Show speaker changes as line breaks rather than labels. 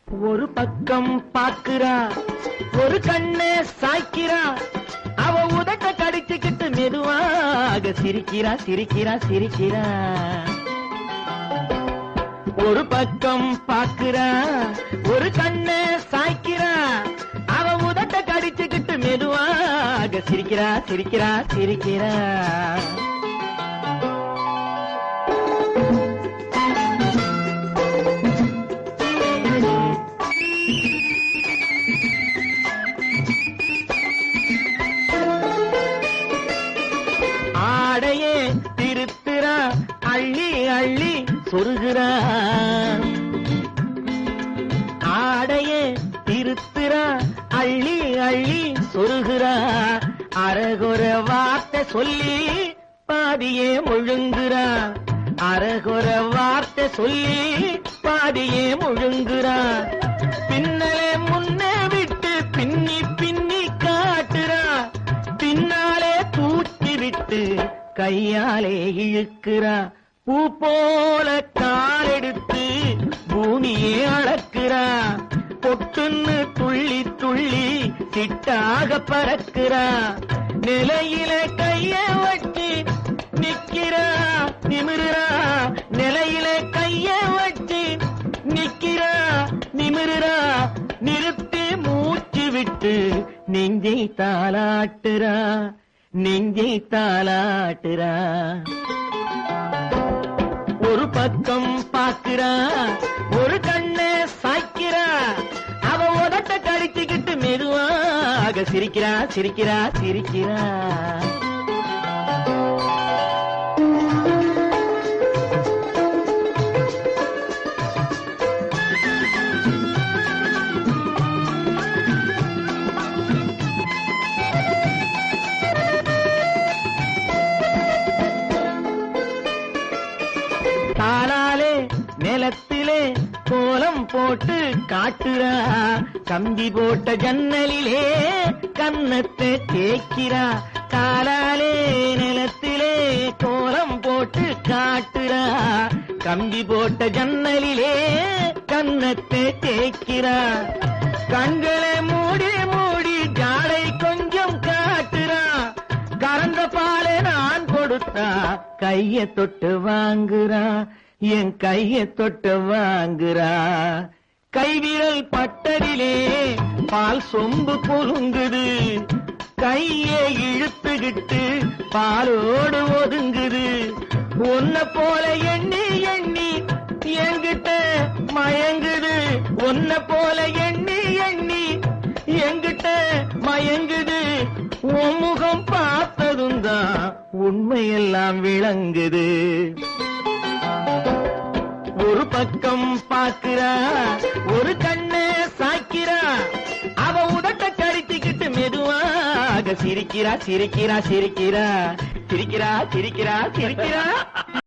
ஒரு பக்கம் பாக்குறா ஒரு கண்ணே சாய்க்கிறா அவ உதட்ட கடிச்சுக்கிட்டு மெதுவாக சிரிக்கிறா சிரிக்கிறா சிரிக்கிறா ஒரு பக்கம் பாக்குறா ஒரு கண்ணே சாய்க்கிறா அவ உதட்ட கடிச்சுக்கிட்டு மெதுவாக சிரிக்கிறா சிரிக்கிறா சிரிக்கிறா ஆடையே திருத்துறா அள்ளி அள்ளி சொருகிறா ஆடையே திருத்துறா அள்ளி அள்ளி சொருகிறா அரகுற வார்த்தை சொல்லி பாதியே முழுங்குறா அரகுற வார்த்தை சொல்லி பாதியே முழுங்குறா பின்னலே முன்னே விட்டு பின்னி பின்னி காட்டுறா பின்னாலே தூக்கி விட்டு கையாலே இழுக்கிறா பூ போல காலெடுத்து பூமியே அளக்கிறா பொட்டுன்னு துள்ளி துள்ளி சிட்டாக பறக்கிறா நிலையில கைய வச்சு நிக்கிறா நிமிருறா நிலையில கைய வச்சு நிக்கிறா நிமிருறா நிறுத்தி மூச்சு விட்டு நெஞ்சை தாளாட்டுறா நெஞ்சை தாளாட்டுறா ஒரு பக்கம் பாக்குறா ஒரு கண்ணை சாய்க்கிறா அவ உதட்ட கடிச்சுக்கிட்டு மெதுவாக சிரிக்கிறா சிரிக்கிறா சிரிக்கிறா தாளாலே நிலத்திலே கோலம் போட்டு காட்டுறா கம்பி போட்ட ஜன்னலிலே கன்னத்தை தேய்க்கிறா காலாலே நிலத்திலே கோலம் போட்டு காட்டுறா கம்பி போட்ட ஜன்னலிலே கன்னத்தை தேய்க்கிறா கண்களை மூடி மூடி ஜாடை கொஞ்சம் காட்டுறா கறந்த பாலை நான் கொடுத்தா கைய தொட்டு வாங்குறா என் கைய தொட்டு வாங்குறா கைவிரல் பட்டதிலே பால் சொம்பு பொருங்குது கையை இழுத்துக்கிட்டு பாலோடு ஒதுங்குது உன்ன போல எண்ணி எண்ணி என்கிட்ட மயங்குது உன்ன போல எண்ணி எண்ணி என்கிட்ட மயங்குது உன் முகம் பார்த்ததும் தான் உண்மையெல்லாம் விளங்குது ஒரு பக்கம் பாக்குறா ஒரு கண்ணு சாய்க்கிறா அவ உதட்ட கடித்துக்கிட்டு மெதுவாக சிரிக்கிறா சிரிக்கிறா சிரிக்கிறா சிரிக்கிறா சிரிக்கிறா சிரிக்கிறா